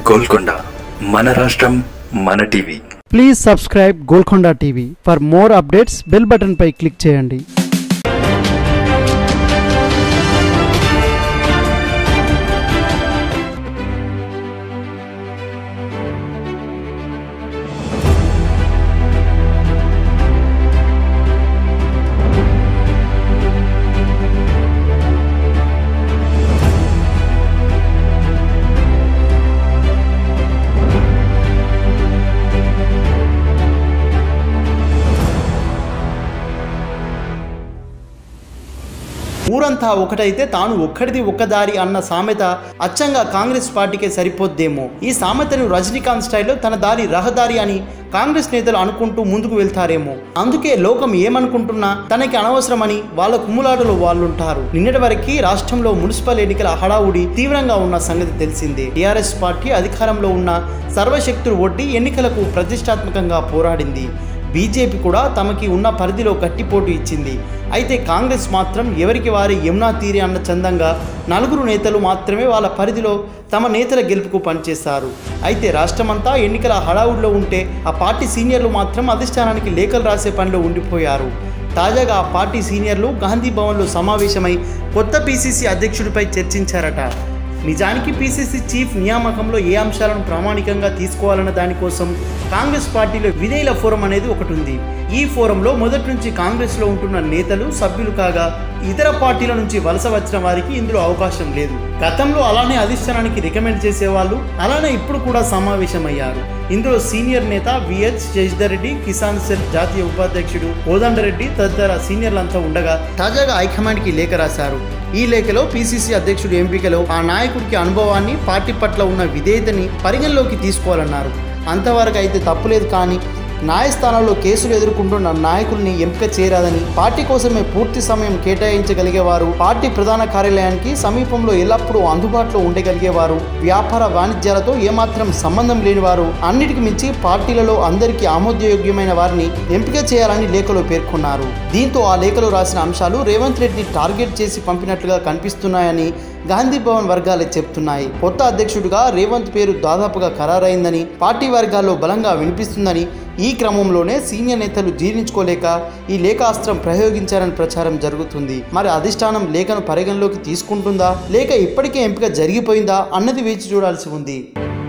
గోల్కొండ మన రాష్ట్రం మన TV please subscribe Golconda TV for more updates bell button పై క్లిక్ చేయండి ఊరంతా ఒకటైతే తాను ఒక్కడిది ఒక్కదారి అన్న సామెత అచ్చంగా కాంగ్రెస్ పార్టీకే సరిపోద్దేమో ఈ సామెతను రజనీకాంత్ స్టైల్లో తన దారి రహదారి అని కాంగ్రెస్ నేతలు అనుకుంటూ ముందుకు వెళ్తారేమో అందుకే లోకం ఏమనుకుంటున్నా తనకి అనవసరమని వాళ్ళ కుమ్ములాటలో వాళ్ళుంటారు నిన్నటి వరకు రాష్ట్రంలో మున్సిపల్ ఎన్నికల హడావుడి తీవ్రంగా ఉన్న సంగతి తెలిసిందే టీఆర్ఎస్ పార్టీ అధికారంలో ఉన్న సర్వశక్తులు ఒడ్డి ఎన్నికలకు ప్రతిష్టాత్మకంగా పోరాడింది బీజేపీ కూడా తమకి ఉన్న పరిధిలో గట్టిపోటు ఇచ్చింది అయితే కాంగ్రెస్ మాత్రం ఎవరికి వారి యమునా తీరి అన్న చందంగా నలుగురు నేతలు మాత్రమే వాళ్ళ పరిధిలో తమ నేతల గెలుపుకు పనిచేస్తారు అయితే రాష్ట్రమంతా ఎన్నికల హడావుడిలో ఉంటే ఆ పార్టీ సీనియర్లు మాత్రం అధిష్టానానికి లేఖలు రాసే పనిలో ఉండిపోయారు తాజాగా ఆ పార్టీ సీనియర్లు గాంధీ భవన్లో సమావేశమై కొత్త పీసీసీ అధ్యక్షుడిపై చర్చించారట నిజానికి పీసీసీ చీఫ్ నియామకంలో ఏ అంశాలను ప్రామాణికంగా తీసుకోవాలన్న దానికోసం కాంగ్రెస్ పార్టీలో విధేయుల ఫోరం అనేది ఒకటి ఉంది ఈ ఫోరంలో మొదటి నుంచి కాంగ్రెస్లో ఉంటున్న నేతలు సభ్యులు కాగా ఇతర పార్టీల నుంచి వలస వచ్చిన వారికి ఇందులో అవకాశం లేదు గతంలో అలానే అధిష్టానానికి రికమెండ్ చేసేవాళ్ళు అలానే ఇప్పుడు కూడా సమావేశమయ్యారు ఇందులో సీనియర్ నేత విహెచ్ శశిధర్ రెడ్డి కిసాన్ సెల్ జాతీయ ఉపాధ్యక్షుడు కోదండరెడ్డి తదితర సీనియర్లంతా ఉండగా తాజాగా హైకమాండ్కి లేఖ రాశారు ఈ లేఖలో పీసీసీ అధ్యక్షుడు ఎంపికలో ఆ నాయకుడికి అనుభవాన్ని పార్టీ పట్ల ఉన్న విధేయతని పరిగణలోకి తీసుకోవాలన్నారు అంతవరకు అయితే తప్పులేదు కానీ న్యాయస్థానాల్లో కేసులు ఎదుర్కొంటున్న నాయకుల్ని ఎంపిక చేయరాదని పార్టీ కోసమే పూర్తి సమయం కేటాయించగలిగేవారు పార్టీ ప్రధాన కార్యాలయానికి సమీపంలో ఎల్లప్పుడూ అందుబాటులో ఉండగలిగేవారు వ్యాపార వాణిజ్యాలతో ఏమాత్రం సంబంధం లేనివారు అన్నిటికి మించి పార్టీలలో అందరికీ ఆమోదయోగ్యమైన వారిని ఎంపిక చేయాలని లేఖలో పేర్కొన్నారు దీంతో ఆ లేఖలో రాసిన అంశాలు రేవంత్ రెడ్డి టార్గెట్ చేసి పంపినట్లుగా కనిపిస్తున్నాయని గాంధీ భవన్ వర్గాలే చెప్తున్నాయి కొత్త అధ్యక్షుడిగా రేవంత్ పేరు దాదాపుగా ఖరారైందని పార్టీ వర్గాల్లో బలంగా వినిపిస్తుందని ఈ క్రమంలోనే సీనియర్ నేతలు జీర్ణించుకోలేక ఈ లేఖాస్త్రం ప్రయోగించారని ప్రచారం జరుగుతుంది మరి అధిష్టానం లేఖను పరిగణలోకి తీసుకుంటుందా లేక ఇప్పటికే ఎంపిక జరిగిపోయిందా అన్నది వేచి చూడాల్సి ఉంది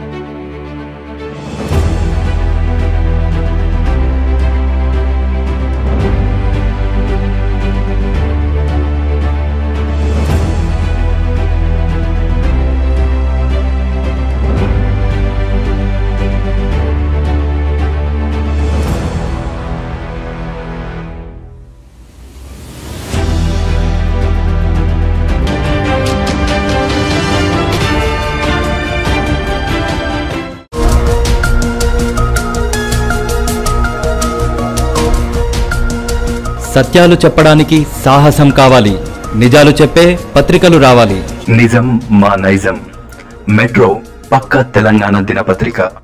సత్యాలు చెప్పడానికి సాహసం కావాలి నిజాలు చెప్పే పత్రికలు రావాలి నిజం మా నైజం మెట్రో పక్క తెలంగాణ దినపత్రిక